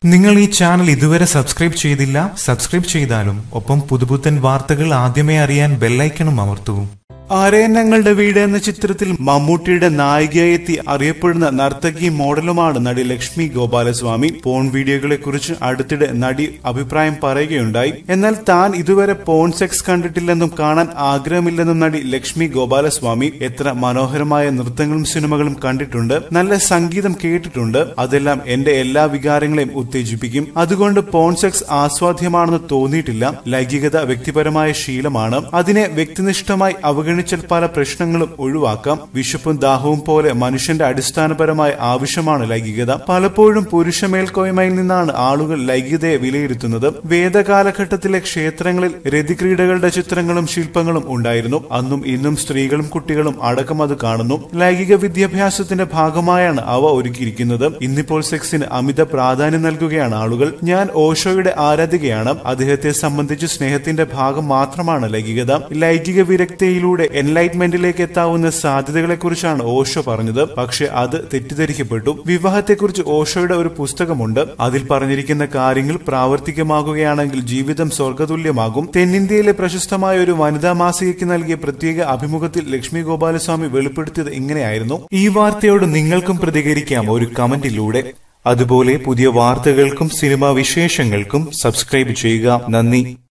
നിങ്ങൾ ഈ ചാനൽ ഇതുവരെ സബ്സ്ക്രൈബ് ചെയ്തില്ല സബ്സ്ക്രൈബ് ചെയ്താലും ഒപ്പം പുതുപുത്തൻ വാർത്തകൾ ആദ്യമേ അറിയാൻ ബെല്ലൈക്കണും അമർത്തൂ ആരയന്നങ്ങളുടെ വീട് എന്ന ചിത്രത്തിൽ മമ്മൂട്ടിയുടെ നായികയായി എത്തി അറിയപ്പെടുന്ന നർത്തകിയും മോഡലുമാണ് നടി ലക്ഷ്മി ഗോപാലസ്വാമി പോൺ വീഡിയോകളെ കുറിച്ച് അടുത്തിടെ നടി അഭിപ്രായം പറയുകയുണ്ടായി എന്നാൽ താൻ ഇതുവരെ പോൺ സെക്സ് കണ്ടിട്ടില്ലെന്നും കാണാൻ ആഗ്രഹമില്ലെന്നും നടി ലക്ഷ്മി ഗോപാലസ്വാമി എത്ര മനോഹരമായ നൃത്തങ്ങളും സിനിമകളും കണ്ടിട്ടുണ്ട് നല്ല സംഗീതം കേട്ടിട്ടുണ്ട് അതെല്ലാം എന്റെ എല്ലാ വികാരങ്ങളെയും ഉത്തേജിപ്പിക്കും അതുകൊണ്ട് പോൺ സെക്സ് ആസ്വാദ്യമാണെന്ന് തോന്നിയിട്ടില്ല ലൈംഗികത വ്യക്തിപരമായ ശീലമാണ് അതിനെ വ്യക്തിനിഷ്ഠമായി അവഗണിച്ചാൽ പല പ്രശ്നങ്ങളും ഒഴിവാക്കാം വിശപ്പും ദാഹവും പോലെ മനുഷ്യന്റെ അടിസ്ഥാനപരമായ ആവശ്യമാണ് ലൈംഗികത പലപ്പോഴും പുരുഷ മേൽക്കോയ്മയിൽ നിന്നാണ് ആളുകൾ ലൈംഗികതയെ വിലയിരുത്തുന്നത് വേദകാലഘട്ടത്തിലെ ക്ഷേത്രങ്ങളിൽ രതിക്രീഡകളുടെ ചിത്രങ്ങളും ശില്പങ്ങളും ഉണ്ടായിരുന്നു അന്നും ഇന്നും സ്ത്രീകളും കുട്ടികളും അടക്കം അത് കാണുന്നു ലൈംഗിക വിദ്യാഭ്യാസത്തിന്റെ ഭാഗമായാണ് അവ ഒരുക്കിയിരിക്കുന്നത് ഇന്നിപ്പോൾ സെക്സിന് അമിത പ്രാധാന്യം നൽകുകയാണ് ആളുകൾ ഞാൻ ഓഷോയുടെ ആരാധികയാണ് അദ്ദേഹത്തെ സംബന്ധിച്ച് സ്നേഹത്തിന്റെ ഭാഗം മാത്രമാണ് ലൈംഗികത ലൈംഗിക വിരക്തിയിലൂടെ എൻലൈറ്റ്മെന്റിലേക്ക് എത്താവുന്ന സാധ്യതകളെക്കുറിച്ചാണ് ഓഷോ പറഞ്ഞത് പക്ഷെ അത് തെറ്റിദ്ധരിക്കപ്പെട്ടു വിവാഹത്തെക്കുറിച്ച് ഓഷോയുടെ ഒരു പുസ്തകമുണ്ട് അതിൽ പറഞ്ഞിരിക്കുന്ന കാര്യങ്ങൾ പ്രാവർത്തികമാകുകയാണെങ്കിൽ ജീവിതം സ്വർഗതുല്യമാകും തെന്നിന്ത്യയിലെ പ്രശസ്തമായ ഒരു വനിതാ മാസികയ്ക്ക് നൽകിയ പ്രത്യേക അഭിമുഖത്തിൽ ലക്ഷ്മി ഗോപാലസ്വാമി വെളിപ്പെടുത്തിയത് ഇങ്ങനെയായിരുന്നു ഈ വാർത്തയോട് നിങ്ങൾക്കും പ്രതികരിക്കാം ഒരു കമന്റിലൂടെ അതുപോലെ പുതിയ വാർത്തകൾക്കും സിനിമാ വിശേഷങ്ങൾക്കും സബ്സ്ക്രൈബ് ചെയ്യുക നന്ദി